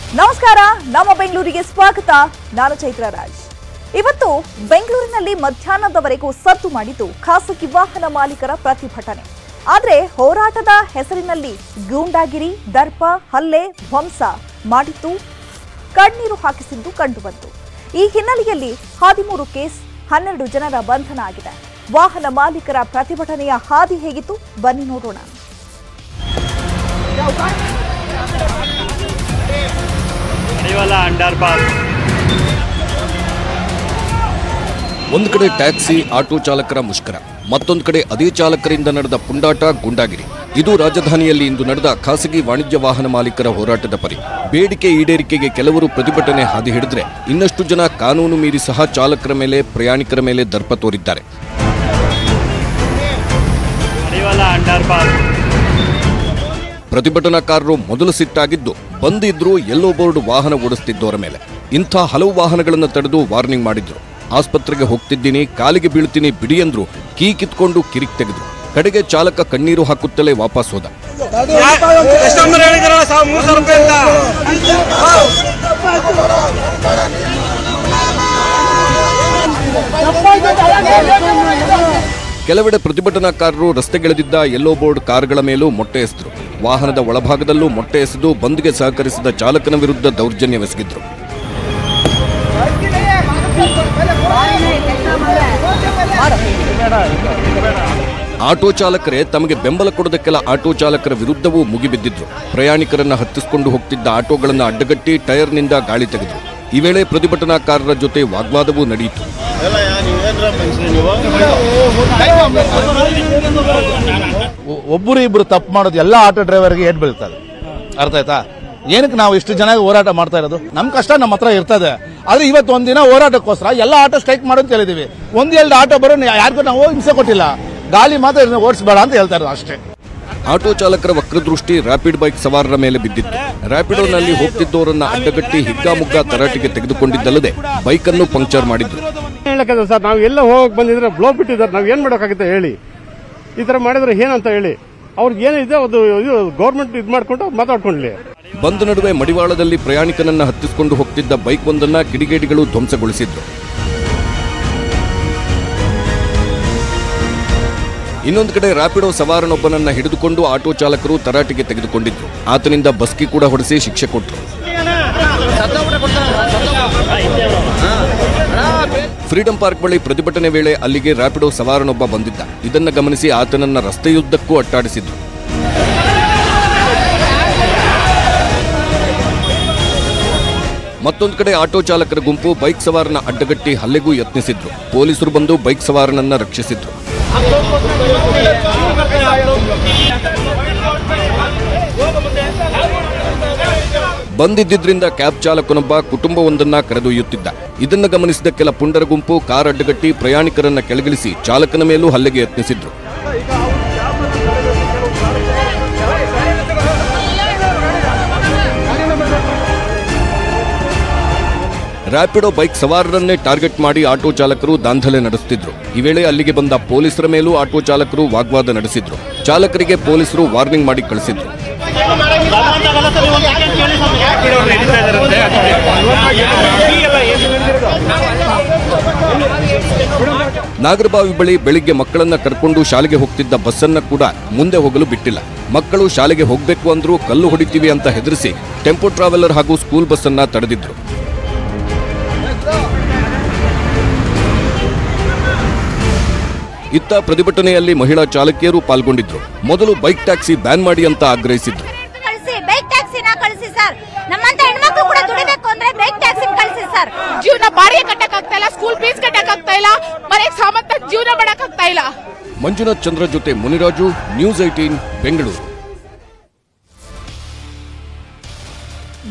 ನಮಸ್ಕಾರ ನಮ್ಮ ಬೆಂಗಳೂರಿಗೆ ಸ್ವಾಗತ ನಾನು ಚೈತ್ರ ರಾಜ್ ಇವತ್ತು ಬೆಂಗಳೂರಿನಲ್ಲಿ ಮಧ್ಯಾಹ್ನದವರೆಗೂ ಸದ್ದು ಮಾಡಿದ್ದು ಖಾಸಗಿ ವಾಹನ ಮಾಲೀಕರ ಪ್ರತಿಭಟನೆ ಆದ್ರೆ ಹೋರಾಟದ ಹೆಸರಿನಲ್ಲಿ ಗೂಂಡಾಗಿರಿ ದರ್ಪ ಹಲ್ಲೆ ಧ್ವಂಸ ಮಾಡಿದ್ದು ಕಣ್ಣೀರು ಹಾಕಿಸಿದ್ದು ಕಂಡುಬಂತು ಈ ಹಿನ್ನೆಲೆಯಲ್ಲಿ ಹದಿಮೂರು ಕೇಸ್ ಹನ್ನೆರಡು ಜನರ ಬಂಧನ ಆಗಿದೆ ವಾಹನ ಮಾಲೀಕರ ಪ್ರತಿಭಟನೆಯ ಹಾದಿ ಹೇಗಿತ್ತು ಬನ್ನಿ ನೋಡೋಣ ಮಡಿವಾಳ ಅಂಡರ್ ಪಾಸ್ ಒಂದು ಕಡೆ ಟ್ಯಾಕ್ಸಿ ಆಟೋ ಚಾಲಕರ ಮುಷ್ಕರ ಮತ್ತೊಂದು ಕಡೆ ಅದೇ ಚಾಲಕರಿಂದ ನಡೆದ ಪುಂಡಾಟ ಗುಂಡಾಗಿರಿ ಇದು ರಾಜಧಾನಿಯಲ್ಲಿ ಇಂದು ನಡೆದ ಖಾಸಗಿ ವಾಣಿಜ್ಯ ವಾಹನ ಮಾಲೀಕರ ಹೋರಾಟದ ಪರಿ ಬೇಡಿಕೆ ಈಡೇರಿಕೆಗೆ ಕೆಲವರು ಪ್ರತಿಭಟನೆ ಹಾದಿ ಹಿಡಿದ್ರೆ ಇನ್ನಷ್ಟು ಜನ ಕಾನೂನು ಮೀರಿ ಸಹ ಚಾಲಕರ ಮೇಲೆ ಪ್ರಯಾಣಿಕರ ಮೇಲೆ ದರ್ಪ ತೋರಿದ್ದಾರೆ ಮಡಿವಾಳ ಅಂಡರ್ ಪಾಸ್ ಪ್ರತಿಭಟನಾಕಾರರು ಮೊದಲು ಸಿಟ್ಟಾಗಿದ್ದು ಬಂದಿದ್ರು ಯೆಲ್ಲೋ ಬೋರ್ಡ್ ವಾಹನ ಓಡಿಸ್ತಿದ್ದವರ ಮೇಲೆ ಇಂಥ ಹಲವು ವಾಹನಗಳನ್ನು ತಡೆದು ವಾರ್ನಿಂಗ್ ಮಾಡಿದ್ರು ಆಸ್ಪತ್ರೆಗೆ ಹೋಗ್ತಿದ್ದೀನಿ ಕಾಲಿಗೆ ಬೀಳ್ತೀನಿ ಬಿಡಿ ಅಂದ್ರು ಕೀ ಕಿತ್ಕೊಂಡು ಕಿರಿಕ್ ತೆಗೆದ್ರು ಕಡೆಗೆ ಚಾಲಕ ಕಣ್ಣೀರು ಹಾಕುತ್ತಲೇ ವಾಪಸ್ ಹೋದ ಕಸ್ಟಮರ್ ಹೇಳಿದ್ರಲ್ಲ ಸಾವಿರ ಮೂರು ಸಾವಿರ ರೂಪಾಯಿ ಅಂತ ಕೆಲವೆಡೆ ಪ್ರತಿಭಟನಾಕಾರರು ರಸ್ತೆಗಿಳಿದಿದ್ದ ಯೆಲ್ಲೋ ಬೋರ್ಡ್ ಕಾರುಗಳ ಮೇಲೂ ಮೊಟ್ಟೆ ಎಸೆದ್ರು ವಾಹನದ ಒಳಭಾಗದಲ್ಲೂ ಮೊಟ್ಟೆ ಎಸೆದು ಬಂದ್ಗೆ ಸಹಕರಿಸಿದ ಚಾಲಕನ ವಿರುದ್ಧ ದೌರ್ಜನ್ಯವೆಸಗಿದ್ರು ಆಟೋ ಚಾಲಕರೇ ತಮಗೆ ಬೆಂಬಲ ಕೊಡೋದಕ್ಕೆಲ್ಲ ಆಟೋ ಚಾಲಕರ ವಿರುದ್ಧವೂ ಮುಗಿಬಿದ್ದಿದ್ರು ಪ್ರಯಾಣಿಕರನ್ನ ಹತ್ತಿಸಿಕೊಂಡು ಹೋಗ್ತಿದ್ದ ಆಟೋಗಳನ್ನು ಅಡ್ಡಗಟ್ಟಿ ಟೈರ್ನಿಂದ ಗಾಳಿ ತೆಗೆದ್ರು ಈ ವೇಳೆ ಪ್ರತಿಭಟನಾಕಾರರ ಜೊತೆ ವಾಗ್ವಾದವೂ ನಡೆಯಿತು ಒ- ಒಬ್ಬರು ಇಬ್ರು ತಪ್ಪು ಮಾಡೋದು ಎಲ್ಲ ಆಟೋ ಡ್ರೈವರ್ಗೆ ಏಟ್ ಬೀಳ್ತದೆ ಅರ್ಥ ಆಯ್ತಾ ಏನಕ್ಕೆ ನಾವು ಇಷ್ಟು ಜನ ಹೋರಾಟ ಮಾಡ್ತಾ ಇರೋದು ನಮ್ ಕಷ್ಟ ನಮ್ಮ ಹತ್ರ ಇರ್ತದೆ ಆದ್ರೆ ಇವತ್ತು ಒಂದಿನ ಹೋರಾಟಕ್ಕೋಸ್ಕರ ಎಲ್ಲ ಆಟೋ ಸ್ಟ್ರೈಕ್ ಮಾಡು ಅಂತ ಹೇಳಿದೀವಿ ಒಂದ್ ಎರಡು ಆಟೋ ಬರೋ ಯಾರಿಗೂ ನಾವು ಹಿಂಸೆ ಕೊಟ್ಟಿಲ್ಲ ಗಾಲಿ ಮಾತ್ರ ಓಡಿಸ್ಬೇಡ ಅಂತ ಹೇಳ್ತಾ ಇರೋದು ಅಷ್ಟೇ ಆಟೋ ಚಾಲಕರ ವಕ್ರದೃಷ್ಟಿ ರ್ಯಾಪಿಡ್ ಬೈಕ್ ಸವಾರರ ಮೇಲೆ ಬಿದ್ದಿತ್ತು ರ್ಯಾಪಿಡೋನಲ್ಲಿ ಹೋಗ್ತಿದ್ದವರನ್ನ ಅಡ್ಡಗಟ್ಟಿ ಹಿಗ್ಗಾಮುಗ್ಗಾ ತರಾಟೆಗೆ ತೆಗೆದುಕೊಂಡಿದ್ದಲ್ಲದೆ ಬೈಕನ್ನು ಪಂಕ್ಚರ್ ಮಾಡಿದ್ರು ಹೇಳಕ್ಕೆ ಸರ್ ನಾವು ಎಲ್ಲ ಹೋಗಕ್ ಬಂದಿದ್ರೆ ಬ್ಲೋ ಬಿಟ್ಟಿದ್ದಾರೆ ನಾವು ಏನ್ ಮಾಡೋಕ್ಕಾಗುತ್ತೆ ಹೇಳಿ ಈ ತರ ಮಾಡಿದ್ರೆ ಏನಂತ ಹೇಳಿ ಅವ್ರಿಗೆ ಏನಿದೆ ಅದು ಇದು ಗೌರ್ಮೆಂಟ್ ಇದು ಮಾಡ್ಕೊಂಡು ಅವ್ರು ಮಾತಾಡ್ಕೊಂಡ್ಲಿ ಬಂದ್ ನಡುವೆ ಮಡಿವಾಳದಲ್ಲಿ ಪ್ರಯಾಣಿಕನನ್ನ ಹತ್ತಿಸಿಕೊಂಡು ಹೋಗ್ತಿದ್ದ ಬೈಕ್ ಒಂದನ್ನ ಕಿಡಿಗೇಡಿಗಳು ಧ್ವಂಸಗೊಳಿಸಿದ್ರು ಇನ್ನೊಂದು ಕಡೆ ರ್ಯಾಪಿಡೋ ಸವಾರನೊಬ್ಬನನ್ನ ಹಿಡಿದುಕೊಂಡು ಆಟೋ ಚಾಲಕರು ತರಾಟೆಗೆ ತೆಗೆದುಕೊಂಡಿದ್ರು ಆತನಿಂದ ಬಸ್ಕಿ ಕೂಡ ಹೊಡೆಸಿ ಶಿಕ್ಷೆ ಕೊಟ್ಟರು ಫ್ರೀಡಂ ಪಾರ್ಕ್ ಬಳಿ ಪ್ರತಿಭಟನೆ ವೇಳೆ ಅಲ್ಲಿಗೆ ರ್ಯಾಪಿಡೋ ಸವಾರನೊಬ್ಬ ಬಂದಿದ್ದ ಇದನ್ನ ಗಮನಿಸಿ ಆತನನ್ನ ರಸ್ತೆಯುದ್ದಕ್ಕೂ ಅಟ್ಟಾಡಿಸಿದ್ರು ಮತ್ತೊಂದು ಕಡೆ ಆಟೋ ಚಾಲಕರ ಗುಂಪು ಬೈಕ್ ಸವಾರನ ಅಡ್ಡಗಟ್ಟಿ ಹಲ್ಲೆಗೂ ಯತ್ನಿಸಿದ್ರು ಪೊಲೀಸರು ಬಂದು ಬೈಕ್ ಸವಾರನನ್ನ ರಕ್ಷಿಸಿದ್ರು ಬಂದಿದ್ದರಿಂದ ಕ್ಯಾಬ್ ಚಾಲಕನೊಬ್ಬ ಕುಟುಂಬವೊಂದನ್ನ ಕರೆದೊಯ್ಯುತ್ತಿದ್ದ ಇದನ್ನ ಗಮನಿಸಿದ ಕೆಲ ಪುಂಡರ ಗುಂಪು ಕಾರ್ ಅಡ್ಡಗಟ್ಟಿ ಪ್ರಯಾಣಿಕರನ್ನ ಕೆಳಗಿಳಿಸಿ ಚಾಲಕನ ಮೇಲೂ ಹಲ್ಲೆಗೆ ಯತ್ನಿಸಿದ್ರು ರ್ಯಾಪಿಡೋ ಬೈಕ್ ಸವಾರರನ್ನೇ ಟಾರ್ಗೆಟ್ ಮಾಡಿ ಆಟೋ ಚಾಲಕರು ದಾಂಧಲೆ ನಡೆಸುತ್ತಿದ್ರು ಈ ವೇಳೆ ಅಲ್ಲಿಗೆ ಬಂದ ಪೊಲೀಸರ ಮೇಲೂ ಆಟೋ ಚಾಲಕರು ವಾಗ್ವಾದ ನಡೆಸಿದ್ರು ಚಾಲಕರಿಗೆ ಪೊಲೀಸರು ವಾರ್ನಿಂಗ್ ಮಾಡಿ ಕಳಿಸಿದ್ರು ನಾಗರಬಾವಿ ಬಳಿ ಬೆಳಿಗ್ಗೆ ಮಕ್ಕಳನ್ನ ಕರ್ಕೊಂಡು ಶಾಲೆಗೆ ಹೋಗ್ತಿದ್ದ ಬಸ್ಸನ್ನ ಕೂಡ ಮುಂದೆ ಹೋಗಲು ಬಿಟ್ಟಿಲ್ಲ ಮಕ್ಕಳು ಶಾಲೆಗೆ ಹೋಗ್ಬೇಕು ಅಂದ್ರೂ ಕಲ್ಲು ಹೊಡಿತೀವಿ ಅಂತ ಹೆದರಿಸಿ ಟೆಂಪೋ ಟ್ರಾವೆಲರ್ ಹಾಗೂ ಸ್ಕೂಲ್ ಬಸ್ಸನ್ನ ತಡೆದಿದ್ರು ಇತ್ತ ಪ್ರತಿಭಟನೆಯಲ್ಲಿ ಮಹಿಳಾ ಚಾಲಕಿಯರು ಪಾಲ್ಗೊಂಡಿದ್ರು ಮೊದಲು ಬೈಕ್ ಟ್ಯಾಕ್ಸಿ ಬ್ಯಾನ್ ಮಾಡಿ ಅಂತ ಆಗ್ರಹಿಸಿದ್ರು ಕಳಿಸಿ ಬೈಕ್ ಟ್ಯಾಕ್ಸಿನ ಕಳಿಸಿ ಸರ್ ನಮ್ಮಂತ ಹೆಣ್ಮಕ್ಳು ಕೂಡ ದುಡಿಬೇಕು ಅಂದ್ರೆ ಬೈಕ್ ಟ್ಯಾಕ್ಸಿ ಕಳಿಸಿ ಸರ್ ಜೀವನ ಬಾಡಿಗೆ ಕಟ್ಟಕ್ ಆಗ್ತಾ ಇಲ್ಲ ಸ್ಕೂಲ್ ಫೀಸ್ ಕಟ್ಟಕ್ ಆಗ್ತಾ ಇಲ್ಲ ಮನೆಗೆ ಸಾಮಂತ ಜೀವನ ಮಾಡಕ್ ಆಗ್ತಾ ಇಲ್ಲ ಮಂಜುನಾಥ್ ಚಂದ್ರ ಜೊತೆ ಮುನಿರಾಜು ನ್ಯೂಸ್ ಏಟೀನ್ ಬೆಂಗಳೂರು